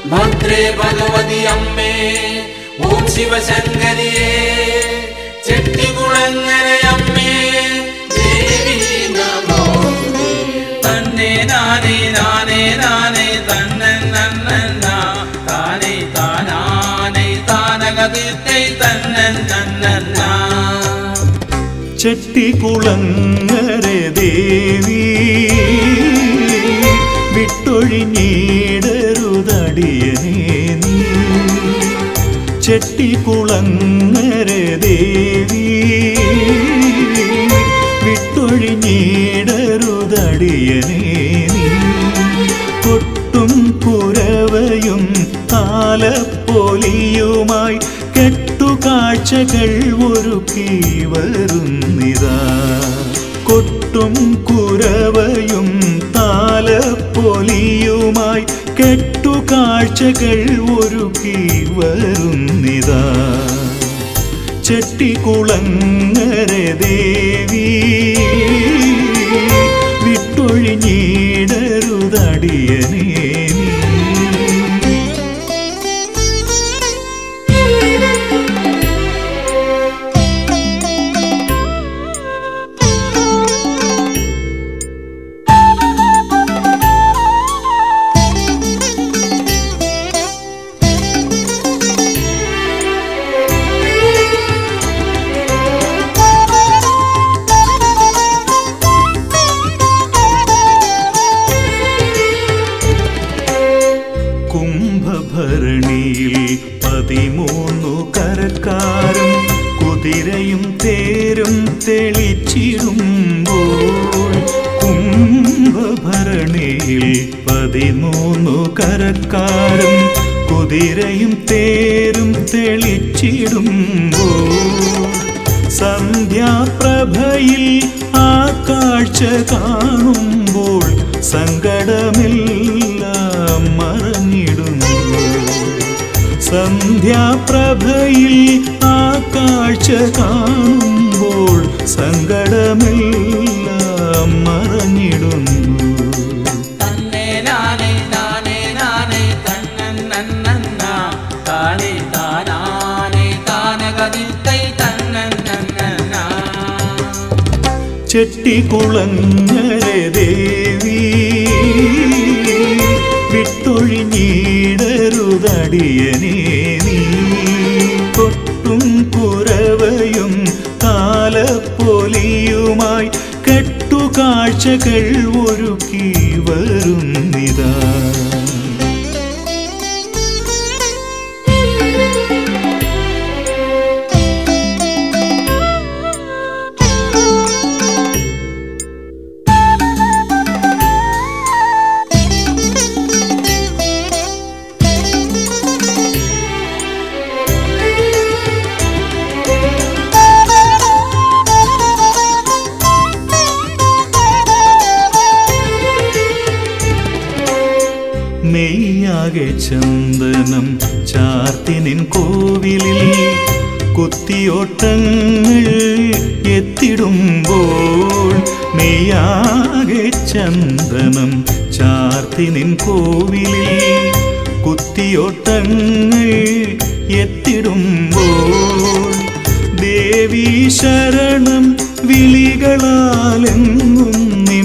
ഭദ്രേ ഭഗവതി അമ്മേ ഓം ശിവശങ്കരിയേ ചെട്ടികുളങ്ങരയമ്മേ ദേവി നമോ തന്നെ നാനേ നാനേ നാനേ തന്നൻ നന്നന്നാ താനേ താനാനേ താനകതീർത്തൈ തന്നൻ നന്നന്നാ ചെട്ടികുളങ്ങര ദേവി വിട്ടൊഴിഞ്ഞിടരുതടിയനേ നീ ചെട്ടികുളങ്ങര ദേവി വിട്ടൊഴിഞ്ഞിടരുതടിയനേ നീ കൊട്ടും കുരവയും താലപ്പൊലിയുമായി കെട്ടുകാഴ്ചകൾ ഒരുക്കി വരുന്നിതാ കൊട്ടും കുരവയും താലപ്പൊലിയുമായി കെട്ടുകാഴ്ചകൾ ഒരുക്കി വരുന്നിതാ ചെട്ടികുളങ്ങര ദേവി വിട്ടൊഴിഞ്ഞിടരുതടിയനേ നീ കുംഭഭരണിയിൽ പതിമൂന്നു കരക്കാരും കുതിരയും തേരും തെളിച്ചിടുമ്പോൾ കുംഭഭരണിയിൽ പതിമൂന്നു കരക്കാരും കുതിരയും തേരും തെളിച്ചിടുമ്പോൾ സന്ധ്യാപ്രഭയിൽ ആ കാഴ്ച കാണുമ്പോൾ സങ്കടമെല്ലാം മറഞ്ഞിടുന്നു സന്ധ്യാപ്രഭയിൽ ആ കാഴ്ച കാണുമ്പോൾ സങ്കടമെല്ലാം മറഞ്ഞിടുന്നു തന്നെ നാനേ നാനേ നാനേ തന്നൻ നന്നന്നാ താനേ താനാനേ താനകതിർത്തൈ തന്നൻ നന്നന്നാ ചെട്ടികുളങ്ങര ദേവി വിട്ടൊഴിഞ്ഞിടരുതടിയനേ നീ കൊട്ടും കുരവയും താലപ്പൊലിയുമായി കെട്ടുകാഴ്ചകൾ ഒരുക്കി വരുന്നിതാ നെയ്യാകെ ചന്ദനം ചാർത്തിനിൻ കോവിലിൽ കുത്തിയോട്ടങ്ങൾ എത്തിടുമ്പോൾ നെയ്യാകെ ചന്ദനം ചാർത്തിനിൻ കോവിലിൽ കുത്തിയോട്ടങ്ങൾ എത്തിടുമ്പോൾ ദേവി ശരണം വിളികളാലെങ്ങും നിൻ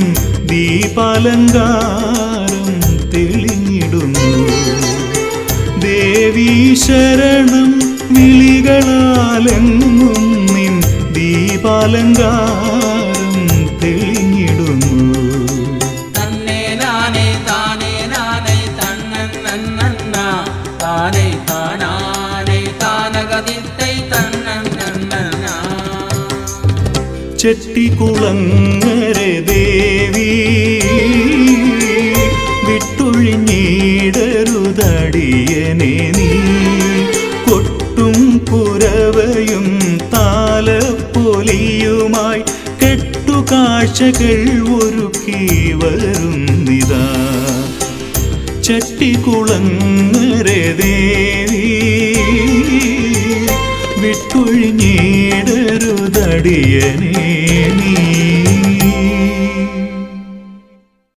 ദീപാലങ്കാരം തെളിഞ്ഞിടുന്നു ദേവി ശരണം വിളികളാലെങ്ങും നിൻ ദീപാലങ്കാരം തെളിഞ്ഞിടുന്നു തന്നെ നാനേ താനേ നാനേ തന്നൻ നന്നന്നാ താനേ താനാനേ താനകതിർത്തൈ തന്നൻ നന്നന്നാ ചെട്ടികുളങ്ങര ദേവി വിട്ടൊഴിഞ്ഞിടരുതടിയനെ നീ കൊട്ടും കുരവയും താലപ്പൊലിയുമായി കെട്ടുകാഴ്ചകൾ ഒരുക്കി വരുന്നിതാ ചട്ടികുളങ്ങര ദേവി വിട്ടൊഴിഞ്ഞിടരുതടിയനേ നീ